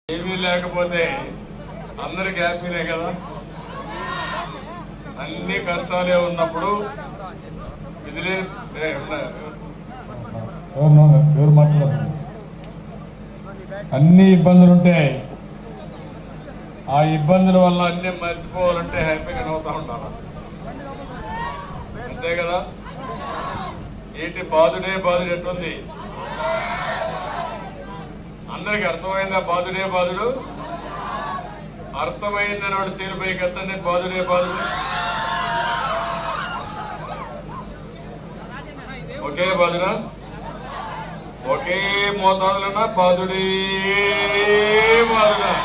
ఏమీ లేకపోతే అందరికి హ్యాపీనే కదా అన్ని కష్టాలే ఉన్నప్పుడు ఇది లేని ఏ, ఉన్న- ఎవరు ఎవరు మాట్లాడదు అన్ని ఇబ్బందులు ఉంటాయి ఆ ఇబ్బందుల వల్ల అన్ని మర్చిపోవాలంటే హ్యాపీగా నవ్వుతా ఉండాలి అంతే కదా ఏంటి బాధుడే బాధుడు ఎట్టుంది అందరికి అర్థమైందా బాధుడే బాధుడు అర్థమైందని వాడు చేరుపై కత్తండి బాధుడే బాధుడు ఒకే బాధుడా ఒకే మోతాదులన్నా బాధుడే బాధుడా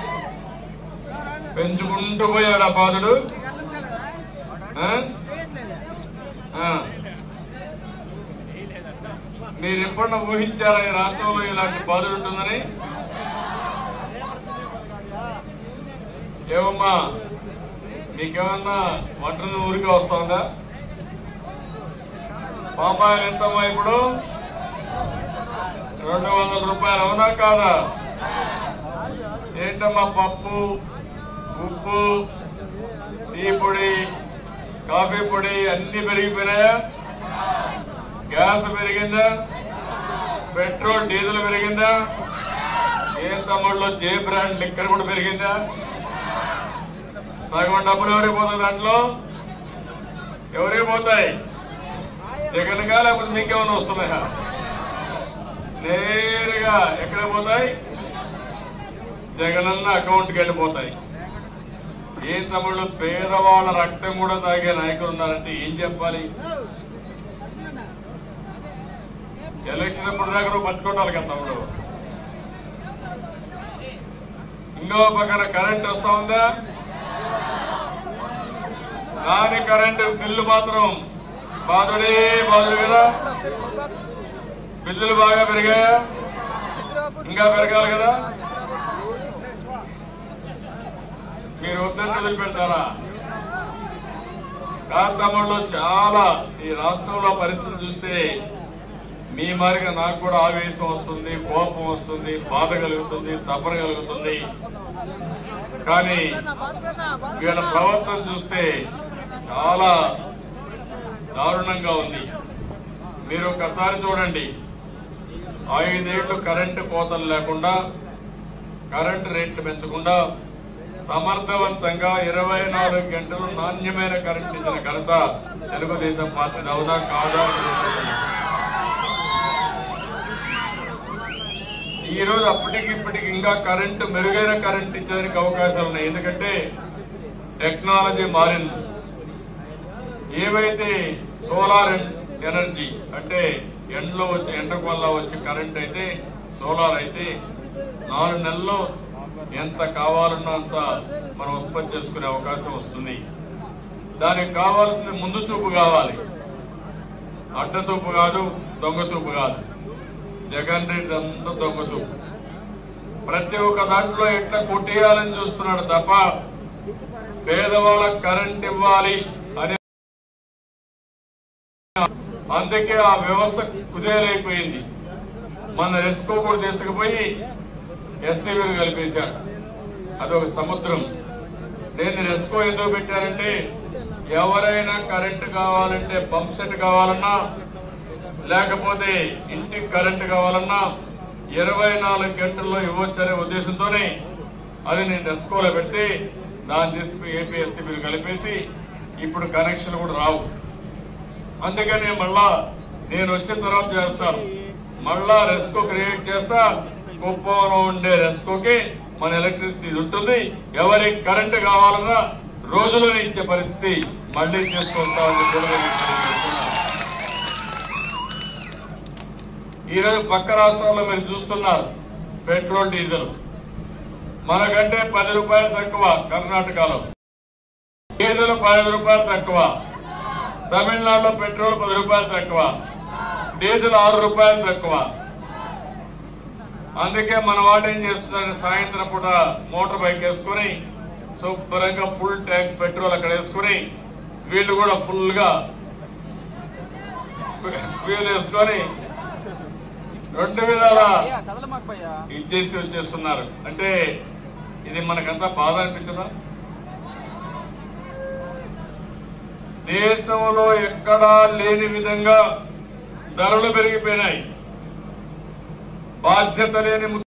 పెంచుకుంటూ పోయాడు ఆ బాధుడు ఆ? ఆ. మీరు ఎప్పుడన్నా ఊహించారా ఈ రాష్ట్రంలో ఇలాంటి బాధలు ఉంటుందని ఏమమ్మా మీకేమన్నా వంటలు ఊరికే వస్తుందా పాపాయలు ఎంతమ్మా ఇప్పుడు రెండు వందల రూపాయలు అవునా కాదా ఏంటమ్మా పప్పు ఉప్పు టీ పొడి కాఫీ పొడి అన్ని పెరిగిపోయినాయా గ్యాస్ పెరిగిందా పెట్రోల్ డీజిల్ పెరిగిందా ఏం తమ్ముళ్ళు జే బ్రాండ్ లిక్కర్ కూడా పెరిగిందా సగం డబ్బులు ఎవరికి పోతుంది దాంట్లో ఎవరికి పోతాయి జగన్గా లేకపోతే మీకేమైనా వస్తున్నాయా నేరుగా ఎక్కడ పోతాయి జగనన్న అకౌంట్కి వెళ్ళిపోతాయి ఏ తమ్ముళ్ళు పేదవాళ్ళ రక్తం కూడా తాగే నాయకులు ఉన్నారంటే ఏం చెప్పాలి ఎలక్షన్ అప్పుడు దాకా నువ్వు పంచుకోవాలి కదా తమ్ముడు ఇంకో పక్కన కరెంట్ వస్తా ఉందా దాని కరెంటు బిల్లు మాత్రం బాధుడే బాధుడు కదా బిల్లులు బాగా పెరిగాయా ఇంకా పెరగాలి కదా మీరు వద్దని వదిలిపెడతారా కాంతమ్మలో చాలా ఈ రాష్ట్రంలో పరిస్థితి చూస్తే మీ మారిగా నాకు కూడా ఆవేశం వస్తుంది కోపం వస్తుంది బాధ కలుగుతుంది తపన కలుగుతుంది కానీ వీళ్ళ ప్రవర్తన చూస్తే చాలా దారుణంగా ఉంది మీరు ఒకసారి చూడండి ఐదేళ్లు కరెంటు కోతలు లేకుండా కరెంటు రేట్లు పెంచకుండా సమర్థవంతంగా ఇరవై నాలుగు గంటలు నాణ్యమైన కరెంట్ ఇచ్చిన ఘనత తెలుగుదేశం పార్టీ అవునా కాదా ఈ రోజు అప్పటికి ఇప్పటికి ఇంకా కరెంటు మెరుగైన కరెంట్ ఇచ్చేందుకు అవకాశాలు ఉన్నాయి ఎందుకంటే టెక్నాలజీ మారింది ఏవైతే సోలార్ ఎనర్జీ అంటే ఎండలో వచ్చి ఎండకు వల్ల వచ్చే కరెంట్ అయితే సోలార్ అయితే నాలుగు నెలల్లో ఎంత కావాలన్నా అంత మనం ఉత్పత్తి చేసుకునే అవకాశం వస్తుంది దానికి కావాల్సిన ముందు చూపు కావాలి అడ్డ చూపు కాదు దొంగ చూపు కాదు జగన్ రెడ్డి అంతా దొంగ చూపు ప్రతి ఒక్క దాంట్లో ఎట్లా కొట్టేయాలని చూస్తున్నాడు తప్ప పేదవాళ్ళకి కరెంట్ ఇవ్వాలి అనే అందుకే ఆ వ్యవస్థ కుదేలైపోయింది మన రెస్కో కూడా తీసుకుపోయి ఎస్టీవీలు కలిపేశాడు అదొక సముద్రం నేను రెస్కో ఎందుకు పెట్టారంటే ఎవరైనా కరెంటు కావాలంటే పంప్ సెట్ కావాలన్నా లేకపోతే ఇంటికి కరెంటు కావాలన్నా ఇరవై నాలుగు గంటల్లో ఇవ్వచ్చనే ఉద్దేశంతోనే అది నేను రెస్కోలో పెడితే దాన్ని తీసుకుని ఏపీఎస్సీబీలు కలిపేసి ఇప్పుడు కనెక్షన్ కూడా రావు అందుకని మళ్ళా నేను వచ్చిన తర్వాత చేస్తాను మళ్ళా రెస్కో క్రియేట్ చేస్తా కుప్పంలో ఉండే రెస్కోకి మన ఎలక్ట్రిసిటీ ఉంటుంది ఎవరికి కరెంటు కావాలన్నా రోజులోనే ఇచ్చే పరిస్థితి మళ్లీ చేసుకుంటామని కూడా నేను తెలియజేస్తున్నాను. ఈ రోజు పక్క రాష్ట్రాల్లో మీరు చూస్తున్నారు పెట్రోల్ డీజిల్ మనకంటే పది రూపాయలు తక్కువ కర్ణాటకలో డీజిల్ పది రూపాయలు తక్కువ తమిళనాడులో పెట్రోల్ పది రూపాయలు తక్కువ డీజిల్ ఆరు రూపాయలు తక్కువ అందుకే మన వాళ్ళు ఏం చేస్తున్నారంటే సాయంత్రం పూట మోటార్ బైక్ వేసుకుని శుభ్రంగా ఫుల్ ట్యాంక్ పెట్రోల్ అక్కడ వేసుకుని వీళ్ళు కూడా ఫుల్ గా ఫ్యూల్ వేసుకొని రెండు విధాల భయ్యా కదల మాకు భయ్యా ఇచ్చేసి వచ్చేస్తున్నారు అంటే ఇది మనకంతా బాధ అనిపిస్తుందా దేశంలో ఎక్కడా లేని విధంగా ధరలు పెరిగిపోయినాయి బాధ్యత లేని ము-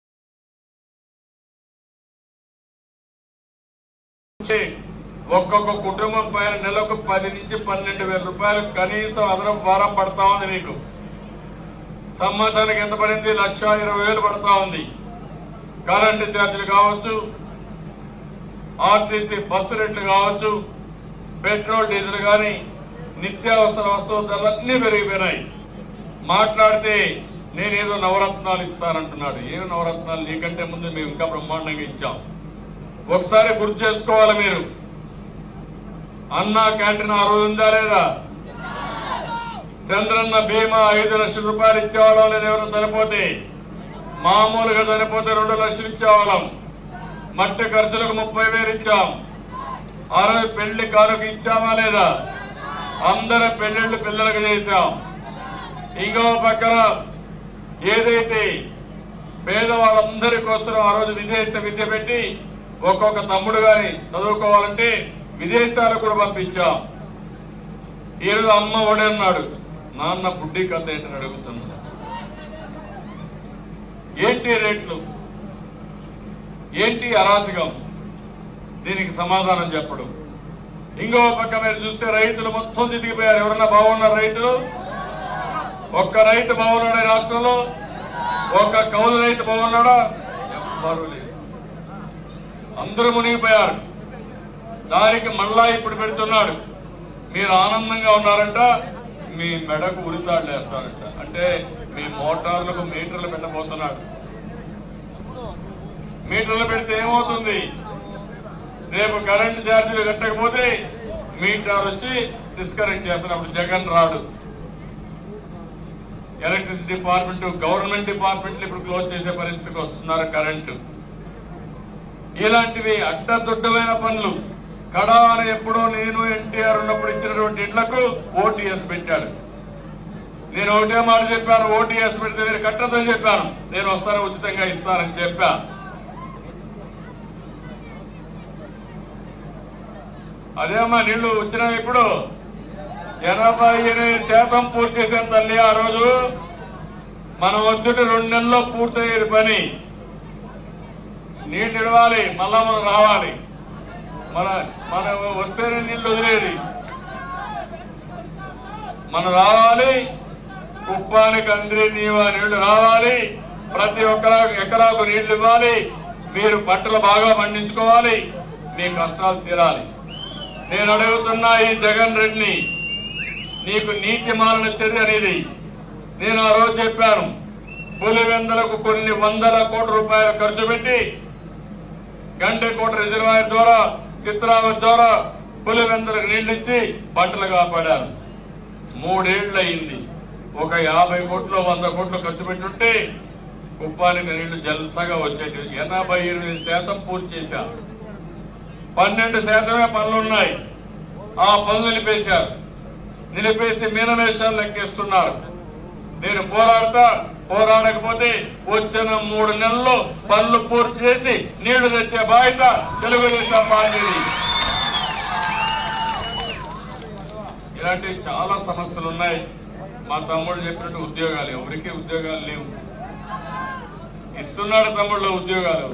ఒక్కొక్క కుటుంబం పైన నెలకు పది నుంచి పన్నెండు వేల రూపాయలు కనీసం అదనం భారం పడతా ఉంది మీకు సంవత్సరానికి ఎంత పడింది లక్ష ఇరవై వేలు పడతా ఉంది కరెంటు ఛార్జీలు కావచ్చు ఆర్టీసీ బస్సు రేట్లు కావచ్చు పెట్రోల్ డీజిల్ కానీ నిత్యావసర వస్తువుల ధరలన్నీ పెరిగిపోయినాయి మాట్లాడితే నేనేదో నవరత్నాలు ఇస్తానంటున్నాడు ఏ నవరత్నాలు నీకంటే ముందు మేము ఇంకా బ్రహ్మాండంగా ఇచ్చాం ఒకసారి గుర్తు చేసుకోవాలి మీరు అన్నా క్యాంటీన్ ఆ రోజు ఉందా లేదా చంద్రన్న బీమా ఐదు లక్షల రూపాయలు ఇచ్చేవాళ్ళం లేదా ఎవరైనా చనిపోతే మామూలుగా చనిపోతే రెండు లక్షలు ఇచ్చేవాళ్ళం మట్టి ఖర్చులకు ముప్పై వేలు ఇచ్చాం ఆ రోజు పెళ్లి కానుక ఇచ్చామా లేదా అందరి పెళ్లిళ్లు పిల్లలకు చేశాం ఇంకో పక్కన ఏదైతే పేదవాళ్ళందరి కోసం ఆ రోజు విదేశ విద్య పెట్టి ఒక్కొక్క తమ్ముడు గాని చదువుకోవాలంటే విదేశాలకు కూడా పంపించాం ఈ రోజు అమ్మ ఒడే అన్నాడు నాన్న బుడ్డి కథ ఏంటని అడుగుతున్నా ఏంటి రేట్లు ఏంటి అరాచకం దీనికి సమాధానం చెప్పడం ఇంకో పక్క మీరు చూస్తే రైతులు మొత్తం తిరిగిపోయారు ఎవరన్నా బాగున్నారు రైతులు ఒక్క రైతు బాగున్నాడా ఈ రాష్ట్రంలో ఒక్క కౌలు రైతు బాగున్నాడా ఎవ్వరూ లేదు అందరూ మునిగిపోయారు దానికి మళ్ళా ఇప్పుడు పెడుతున్నాడు మీరు ఆనందంగా ఉన్నారంట మీ మెడకు ఉరితాడు వేస్తారంట అంటే మీ మోటార్లకు మీటర్లు పెట్టబోతున్నాడు మీటర్లు పెడితే ఏమవుతుంది రేపు కరెంటు ఛార్జీలు కట్టకపోతే మీటర్ వచ్చి డిస్కనెక్ట్ చేస్తున్నప్పుడు జగన్ రాడు ఎలక్ట్రిసిటీ డిపార్ట్మెంట్ గవర్నమెంట్ డిపార్ట్మెంట్లు ఇప్పుడు క్లోజ్ చేసే పరిస్థితికి వస్తున్నారు కరెంటు ఇలాంటివి అడ్డదొడ్డమైన పనులు కడాన ఎప్పుడో నేను ఎన్టీఆర్ ఉన్నప్పుడు ఇచ్చినటువంటి ఇళ్లకు ఓటీఎస్ పెట్టాడు నేను ఒకటే మాట చెప్పాను ఓటీఎస్ పెడితే మీరు కట్టదని చెప్పాను నేను వస్తాను ఉచితంగా ఇస్తానని చెప్పా అదేమ్మా నీళ్లు వచ్చినాయి ఇప్పుడు ఎనభై ఎనిమిది శాతం పూర్తి చేసిన తల్లి ఆ రోజు మనం వచ్చుంటే రెండు నెలల్లో పూర్తయ్యేది పని నీళ్ళు ఇడవాలి మళ్ళా మనం రావాలి మన మన వస్తేనే నీళ్లు వదిలేది మనం రావాలి కుప్పానికి అందరి నీవా నీళ్లు రావాలి ప్రతి ఒక్కరా ఎకరాకు నీళ్లు ఇవ్వాలి మీరు పంటలు బాగా పండించుకోవాలి మీ కష్టాలు తీరాలి నేను అడుగుతున్నా ఈ జగన్ రెడ్డిని నీకు నీతి మాలిన చర్య అనేది నేను ఆ రోజు చెప్పాను పులివెందులకు కొన్ని వందల కోట్ల రూపాయలు ఖర్చు పెట్టి గంటకోట రిజర్వాయర్ ద్వారా చిత్రావతి ద్వారా పులివెందులకు నీళ్లిచ్చి పంటలు కాపాడారు మూడేళ్లు అయింది ఒక యాభై కోట్లు వంద కోట్లు ఖర్చు పెట్టుంటే కుప్పానికి నీళ్లు జల్సగా వచ్చేటి ఎనభై ఎనిమిది శాతం పూర్తి చేశారు పన్నెండు శాతమే పనులున్నాయి ఆ పనులు నిలిపేశారు నిలిపేసి మీనమేషాలు లెక్కేస్తున్నారు నేను పోరాడతా పోరాడకపోతే వచ్చిన మూడు నెలల్లో పనులు పూర్తి చేసి నీళ్లు తెచ్చే బాధ్యత తెలుగుదేశం పార్టీది ఇలాంటి చాలా సమస్యలు ఉన్నాయి మా తమ్ముడు చెప్పినట్టు ఉద్యోగాలు ఎవరికి ఉద్యోగాలు లేవు ఇస్తున్నాడు తమ్ముళ్ళు ఉద్యోగాలు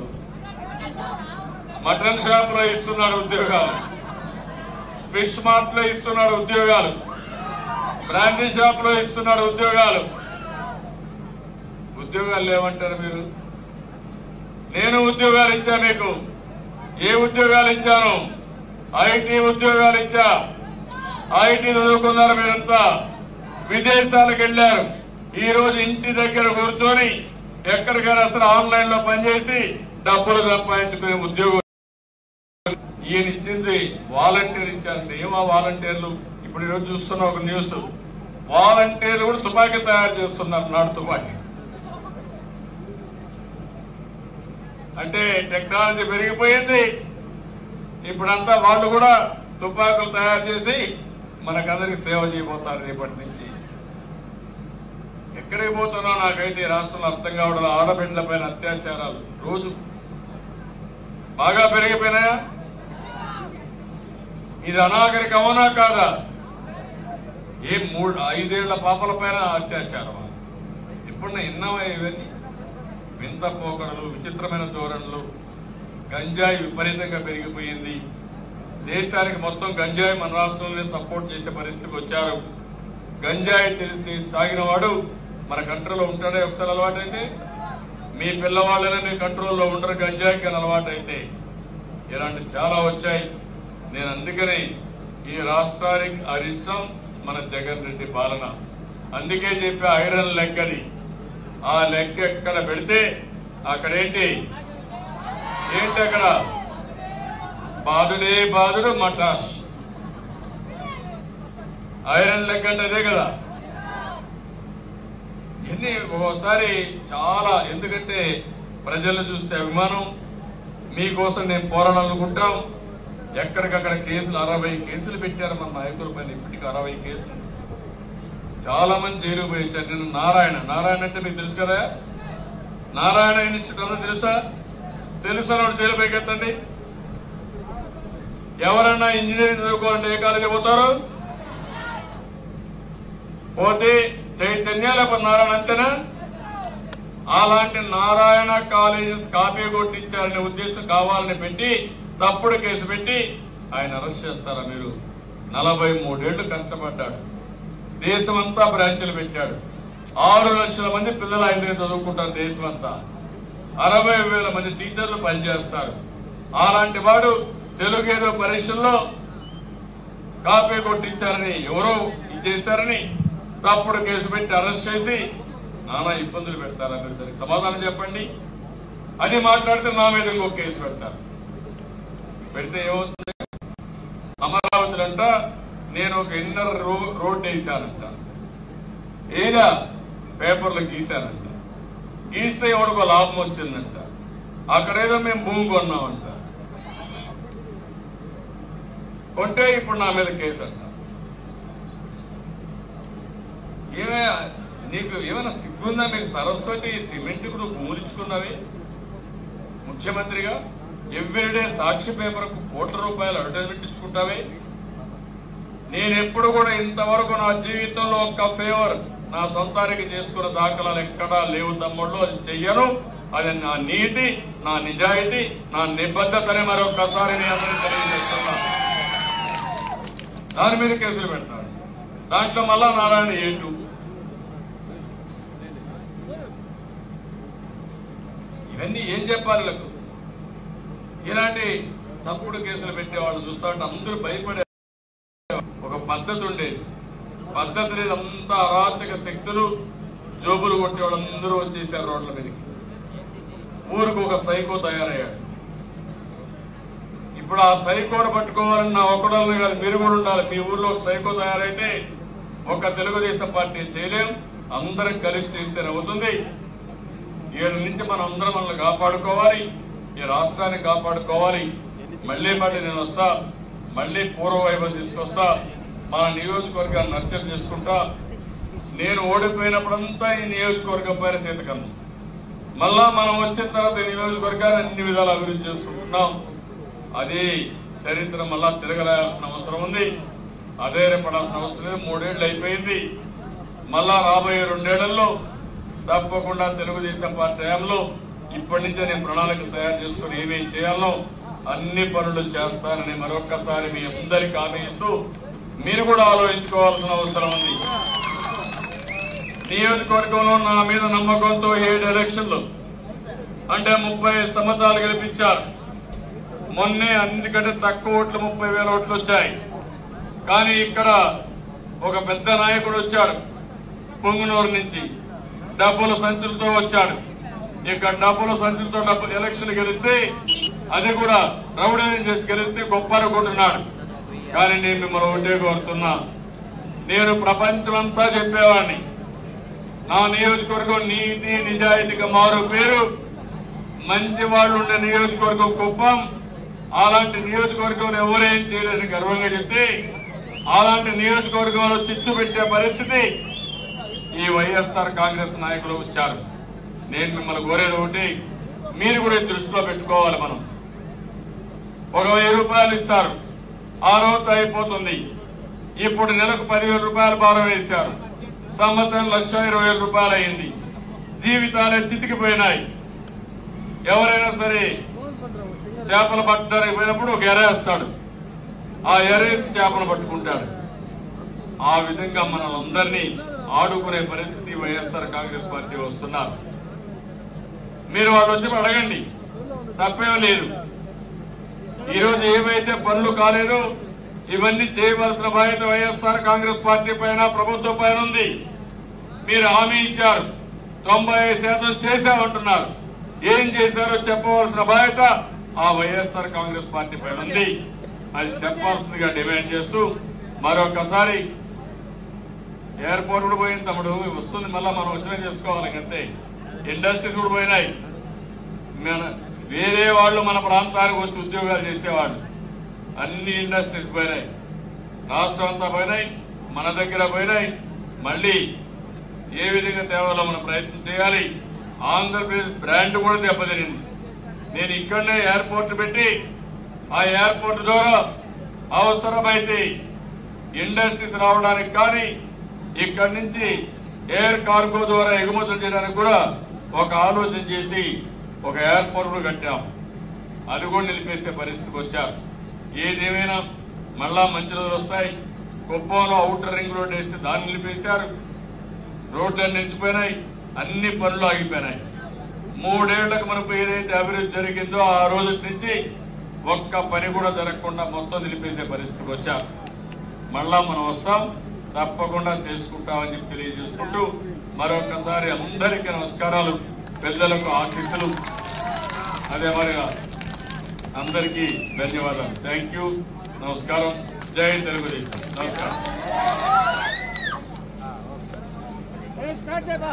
మటన్ షాప్ లో ఇస్తున్నాడు ఉద్యోగాలు ఫిష్ మార్ట్ లో ఇస్తున్నాడు ఉద్యోగాలు బ్రాండీ షాప్ లో ఇస్తున్నాడు ఉద్యోగాలు ఉద్యోగాలు లేవంటారు మీరు నేను ఉద్యోగాలు ఇచ్చా మీకు ఏ ఉద్యోగాలు ఇచ్చాను ఐటీ ఉద్యోగాలు ఇచ్చా ఐటీ చదువుకున్నారు మీరంతా విదేశాలకు వెళ్లారు ఈ రోజు ఇంటి దగ్గర కూర్చొని ఎక్కడికైనా అసలు ఆన్లైన్ లో పనిచేసి డబ్బులు సంపాదించుకునే ఉద్యోగం ఈయన ఇచ్చింది వాలంటీర్ ఇచ్చారండి ఏమా వాలంటీర్లు ఇప్పుడు ఈరోజు చూస్తున్న ఒక న్యూస్ వాలంటీర్లు కూడా తుపాకీ తయారు చేస్తున్నారు నాడు తుపాకీ అంటే టెక్నాలజీ పెరిగిపోయింది ఇప్పుడంతా వాళ్ళు కూడా తుపాకులు తయారు చేసి మనకందరికి సేవ చేయబోతారు రేపటి నుంచి ఎక్కడికి పోతున్నా నాకైతే ఈ రాష్ట్రంలో అర్థం కావడం ఆడబిడ్డల పైన అత్యాచారాలు రోజు బాగా పెరిగిపోయినాయా ఇది అనాగరిక అవునా కాదా ఏ మూడు ఐదేళ్ల పాపల పైన అత్యాచారం ఇప్పుడు విన్నావా ఇవన్నీ వింత పోకడలు విచిత్రమైన ధోరణులు గంజాయి విపరీతంగా పెరిగిపోయింది దేశానికి మొత్తం గంజాయి మన రాష్ట్రంలో సపోర్ట్ చేసే పరిస్థితికి వచ్చారు గంజాయి తెలిసి తాగిన వాడు మన కంట్రోల్లో ఉంటాడే ఒకసారి అలవాటైతే మీ పిల్లవాళ్ళని కంట్రోల్లో ఉండరు గంజాయికి అలవాటైతే ఇలాంటి చాలా వచ్చాయి నేను అందుకని ఈ రాష్ట్రానికి అరిష్టం మన జగన్ రెడ్డి పాలన అందుకే చెప్పి ఐరన్ లెక్కని ఆ లెక్క ఎక్కడ పెడితే అక్కడేంటి ఏంటి అక్కడ బాధుడే బాధుడు మటాష్ ఐరన్ లెక్క అంటే అదే కదా ఎన్ని ఒక్కోసారి చాలా ఎందుకంటే ప్రజలను చూస్తే అభిమానం మీకోసం నేను పోరాడాలనుకుంటాం ఎక్కడికక్కడ కేసులు అరవై కేసులు పెట్టారు మన నాయకుల పైన ఇప్పటికి అరవై కేసులు చాలా మంది జైలు పోయించారు నేను నారాయణ నారాయణ అంటే మీకు తెలుసు కదా నారాయణ ఇన్స్టిట్యూట్ అన్నది తెలుసా తెలుసా వాడు జైలు పైకి ఎత్తండి ఎవరన్నా ఇంజనీరింగ్ చదువుకోవాలంటే ఏ కాలేజీ పోతారు పోతే చైతన్య లేకపోతే నారాయణ అంతేనా అలాంటి నారాయణ కాలేజెస్ కాపీ కొట్టించారనే ఉద్దేశం కావాలని పెట్టి తప్పుడు కేసు పెట్టి ఆయన అరెస్ట్ చేస్తారా మీరు నలభై మూడేళ్లు కష్టపడ్డాడు దేశమంతా బ్రాంచులు పెట్టాడు ఆరు లక్షల మంది పిల్లలు ఆయన దగ్గర చదువుకుంటారు దేశమంతా అరవై వేల మంది టీచర్లు పనిచేస్తారు అలాంటి వాడు తెలుగు ఏదో పరీక్షల్లో కాపీ కొట్టించారని ఎవరో ఇచ్చేశారని తప్పుడు కేసు పెట్టి అరెస్ట్ చేసి నానా ఇబ్బందులు పెడతారా మీరు దానికి సమాధానం చెప్పండి అని మాట్లాడితే నా మీద ఇంకో కేసు పెడతారు పెడితే ఏమవుతుంది అమరావతిలంట నేను ఒక ఇన్నర్ రో- రోడ్ వేశానంట ఏదా పేపర్లో గీశానంట గీస్తే ఎవడికో లాభం వచ్చిందంట అక్కడేదో మేము భూమి కొన్నామంట కొంటే ఇప్పుడు నా మీద కేసు అంట ఏమే నీకు ఏమైనా సిగ్గుందా మీకు సరస్వతి సిమెంట్ కు నువ్వు భూమించుకున్నావే ముఖ్యమంత్రిగా ఎవ్రీడే సాక్షి పేపర్కు కోట్ల రూపాయలు అడ్వర్టైజ్మెంట్ ఇచ్చుకుంటావే నేనెప్పుడు కూడా ఇంతవరకు నా జీవితంలో ఒక్క ఫేవర్ నా సొంతానికి చేసుకున్న దాఖలాలు ఎక్కడా లేవు తమ్ముళ్ళు అది చెయ్యను అది నా నీతి నా నిజాయితీ నా నిబద్ధతని మరొకసారి నేను అందరికీ తెలియజేస్తున్నా దాని మీద కేసులు పెడతారు దాంట్లో మళ్ళా నారాయణ ఏటు ఇవన్నీ ఏం చెప్పాలి వీళ్ళకు ఇలాంటి తప్పుడు కేసులు పెట్టే వాళ్ళు చూస్తా ఉంటే అందరూ భయపడే ఒక పద్ధతి ఉండేది పద్ధతి లేదు అంతా అరాచక శక్తులు జోబులు కొట్టే వాళ్ళందరూ వచ్చేసారు రోడ్ల మీదకి ఊరికి ఒక సైకో తయారయ్యాడు ఇప్పుడు ఆ సైకోను పట్టుకోవాలని నా ఒకడల్ని కాదు మీరు కూడా ఉండాలి మీ ఊర్లో ఒక సైకో తయారైతే ఒక తెలుగుదేశం పార్టీ చేయలేం అందరం కలిసి చేస్తేనే అవుతుంది ఏడు నుంచి మనం అందరం మనల్ని కాపాడుకోవాలి ఈ రాష్ట్రాన్ని కాపాడుకోవాలి మళ్లీ మళ్ళీ నేను వస్తా మళ్లీ పూర్వవైభవం తీసుకొస్తా మన నియోజకవర్గాన్ని నర్చర్ చేసుకుంటా నేను ఓడిపోయినప్పుడంతా ఈ నియోజకవర్గం పైన చేతకన్నా మళ్ళా మనం వచ్చిన తర్వాత ఈ నియోజకవర్గాన్ని అన్ని విధాలు అభివృద్ధి చేసుకుంటున్నాం అది చరిత్ర మళ్ళా తిరగరాయాల్సిన అవసరం ఉంది అదే పడాల్సిన అవసరం లేదు మూడేళ్లు అయిపోయింది మళ్ళా రాబోయే రెండేళ్లలో తప్పకుండా తెలుగుదేశం పార్టీ హయాంలో ఇప్పటి నుంచే నేను ప్రణాళిక తయారు చేసుకుని ఏమేం చేయాలో అన్ని పనులు చేస్తానని మరొక్కసారి మీ అందరికీ హామీ ఇస్తూ మీరు కూడా ఆలోచించుకోవాల్సిన అవసరం ఉంది నియోజకవర్గంలో నా మీద నమ్మకంతో ఏడు ఎలక్షన్లు అంటే ముప్పై సంవత్సరాలు గెలిపించారు మొన్నే అన్నిటికంటే తక్కువ ఓట్లు ముప్పై వేల ఓట్లు వచ్చాయి కానీ ఇక్కడ ఒక పెద్ద నాయకుడు వచ్చాడు పొంగునూరు నుంచి డబ్బుల సంచులతో వచ్చాడు ఇక్కడ డబ్బుల సంచులతో డబ్బు ఎలక్షన్ గెలిస్తే అది కూడా రౌడీని చేసి గెలిస్తే గొప్ప అనుకుంటున్నాడు కానీ నేను మిమ్మల్ని ఒకటే కోరుతున్నా నేను ప్రపంచమంతా చెప్పేవాడిని నా నియోజకవర్గం నీతి నిజాయితీగా మారు పేరు మంచి వాళ్ళు ఉండే నియోజకవర్గం కుప్పం అలాంటి నియోజకవర్గంలో ఎవరేం చేయలేని గర్వంగా చెప్తే అలాంటి నియోజకవర్గంలో చిచ్చు పెట్టే పరిస్థితి ఈ వైఎస్ఆర్ కాంగ్రెస్ నాయకులు వచ్చారు నేను మిమ్మల్ని కోరేది ఒకటి మీరు కూడా ఇది దృష్టిలో పెట్టుకోవాలి మనం ఒక వెయ్యి రూపాయలు ఇస్తారు ఆ రోజు అయిపోతుంది ఇప్పుడు నెలకు పదివేల రూపాయలు భారం వేశారు సంవత్సరం లక్ష ఇరవై వేల రూపాయలు అయింది జీవితాలే చితికిపోయినాయి ఎవరైనా సరే చేపలు పట్టడానికి పోయినప్పుడు ఒక ఎరేస్తాడు ఆ ఎరేసి చేపలు పట్టుకుంటాడు ఆ విధంగా మనల్ని ఆడుకునే పరిస్థితి వైఎస్ఆర్ కాంగ్రెస్ పార్టీ వస్తున్నారు మీరు వాళ్ళు వచ్చి అడగండి తప్పేం లేదు ఈ రోజు ఏవైతే పనులు కాలేదో ఇవన్నీ చేయవలసిన బాధ్యత వైఎస్ఆర్ కాంగ్రెస్ పార్టీ పైన ప్రభుత్వం పైన ఉంది మీరు హామీ ఇచ్చారు తొంభై ఐదు శాతం చేశామంటున్నారు ఏం చేశారో చెప్పవలసిన బాధ్యత ఆ వైఎస్ఆర్ కాంగ్రెస్ పార్టీ పైన ఉంది అది చెప్పాల్సిందిగా డిమాండ్ చేస్తూ మరొకసారి ఎయిర్పోర్ట్ కూడా పోయింది తమ్ముడు వస్తుంది మళ్ళా మనం వచ్చినా చేసుకోవాలి అంతే ఇండస్ట్రీస్ కూడా పోయినాయి మన వేరే వాళ్ళు మన ప్రాంతానికి వచ్చి ఉద్యోగాలు చేసేవాళ్ళు అన్ని ఇండస్ట్రీస్ పోయినాయి రాష్ట్రం అంతా పోయినాయి మన దగ్గర పోయినాయి మళ్ళీ ఏ విధంగా తేవాలో మనం ప్రయత్నం చేయాలి ఆంధ్రప్రదేశ్ బ్రాండ్ కూడా దెబ్బతినింది నేను ఇక్కడనే ఎయిర్పోర్ట్ పెట్టి ఆ ఎయిర్పోర్ట్ ద్వారా అవసరమైతే ఇండస్ట్రీస్ రావడానికి కానీ ఇక్కడి నుంచి ఎయిర్ కార్గో ద్వారా ఎగుమతులు చేయడానికి కూడా ఒక ఆలోచన చేసి ఒక ఎయిర్పోర్ట్ కూడా కట్టాం అది కూడా నిలిపేసే పరిస్థితికి వచ్చారు ఏదేమైనా మళ్ళా మంచి రోజులు వస్తాయి కుప్పంలో అవుటర్ రింగ్ రోడ్ వేసి దాన్ని నిలిపేశారు రోడ్లన్నీ నిలిచిపోయినాయి అన్ని పనులు ఆగిపోయినాయి మూడేళ్లకు మనకు ఏదైతే అభివృద్ధి జరిగిందో ఆ రోజు నుంచి ఒక్క పని కూడా జరగకుండా మొత్తం నిలిపేసే పరిస్థితికి వచ్చారు మళ్ళా మనం వస్తాం తప్పకుండా చేసుకుంటామని చెప్పి తెలియజేసుకుంటూ మరొకసారి అందరికీ నమస్కారాలు పెద్దలకు ఆశీస్సులు అదే మరిగా అందరికీ ధన్యవాదాలు థ్యాంక్ యూ నమస్కారం జై తెలుగుదేశం నమస్కారం స్టార్ట్ చేయబా